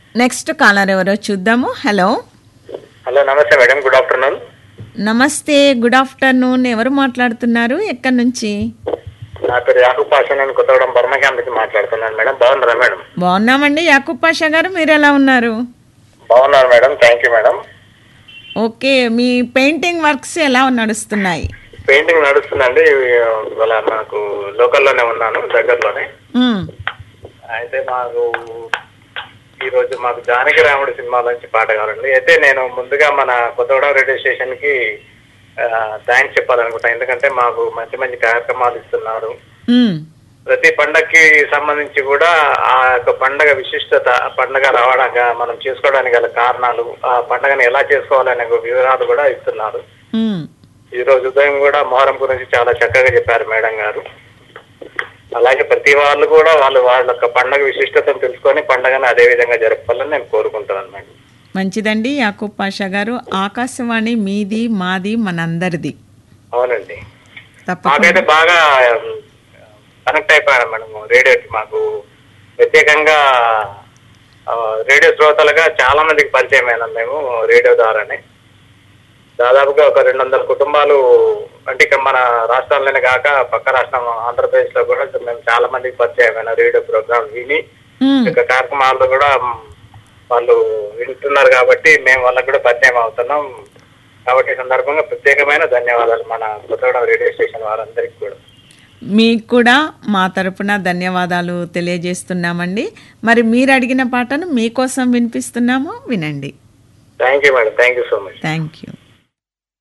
Next caller ఎవరో చూద్దాము hello hello నమస్తే మేడం గుడ్ ఆఫ్టర్నూన్ నమస్తే గుడ్ ఆఫ్టర్నూన్ ఎవరు మాట్లాడుతున్నారు ఎక్కడి నుంచి నా పేరు యాకూబ్ పాషా నేను కొత్తగూడెం బర్మ క్యాంప్ నుంచి మాట్లాడుతున్నాను మేడం బాగున్నారా మేడం బాగున్నామండి యాకూబ్ పాషా గారు మీరు ఎలా ఉన్నారు బాగున్నారు madam thank you madam okay మీ పెయింటింగ్ వర్క్స్ ఎలా నడుస్తున్నాయి పెయింటింగ్ నడుస్తుందండి ఇవాళ నాకు లోకల్లోనే ఉన్నాను దగ్గరలోనే మ్మ్. అయితే మాకు ఈ రోజు మాకు జానకి రాముడి సినిమాలో నుంచి పాట కావాలండి అయితే నేను ముందుగా మన కొత్తగూడెం రేడియో స్టేషన్ కి థ్యాంక్స్ చెప్పాలనుకుంటా ఎందుకంటే మాకు మంచి మంచి కార్యక్రమాలు ఇస్తున్నారు మ్మ్. ప్రతి పండగకి సంబంధించి కూడా ఆ యొక్క పండగ విశిష్టత ఆ పండగ రావడానికి మనం చేసుకోవడానికి గల కారణాలు ఆ పండగని ఎలా చేసుకోవాలనే ఒక వివరాలు కూడా ఇస్తున్నారు మ్మ్. ఈ రోజు ఉదయం కూడా మొహరం గురించి చాలా చక్కగా చెప్పారు మేడం గారు అలాగే ప్రతి వాళ్ళు కూడా వాళ్ళు వాళ్ళ యొక్క పండగ విశిష్టతను తెలుసుకొని పండగని అదే విధంగా జరపాలని నేను కోరుకుంటున్నాను మేడం మంచిదండి యాకూబ్ పాషా గారు ఆకాశవాణి మీది మాది మనందరిది అవునండి తప్పకుండా మాకైతే బాగా కనెక్ట్ అయిపోయాను మేడం రేడియోకి మాకు ప్రత్యేకంగా ఆ, రేడియో శ్రోతలుగా చాలా మందికి పరిచయం అయినాం మేము రేడియో ద్వారానే దాదాపుగా ఒక రెండు వందల కుటుంబాలు అంటే ఇక మన రాష్ట్రాల్లోనే కాక పక్క రాష్ట్రం ఆంధ్రప్రదేశ్ లో కూడా మేము చాలా మందికి పరిచయం అయిన రేడియో ప్రోగ్రామ్ విని మ్మ్. ఇక కార్యక్రమాలు కూడా మ్, వాళ్ళు వింటున్నారు కాబట్టి మేము వాళ్ళకి కూడా పరిచయం అవుతున్నాం కాబట్టి ఈ సందర్భంగా ప్రత్యేకమైన ధన్యవాదాలు మన కొత్తగూడెం రేడియో స్టేషన్ వారందరికీ కూడా మీకు కూడా మా తరపున ధన్యవాదాలు తెలియజేస్తున్నామండి మరి మీరు అడిగిన పాటను మీకోసం వినిపిస్తున్నాము వినండి thank you madam thank you so much thank you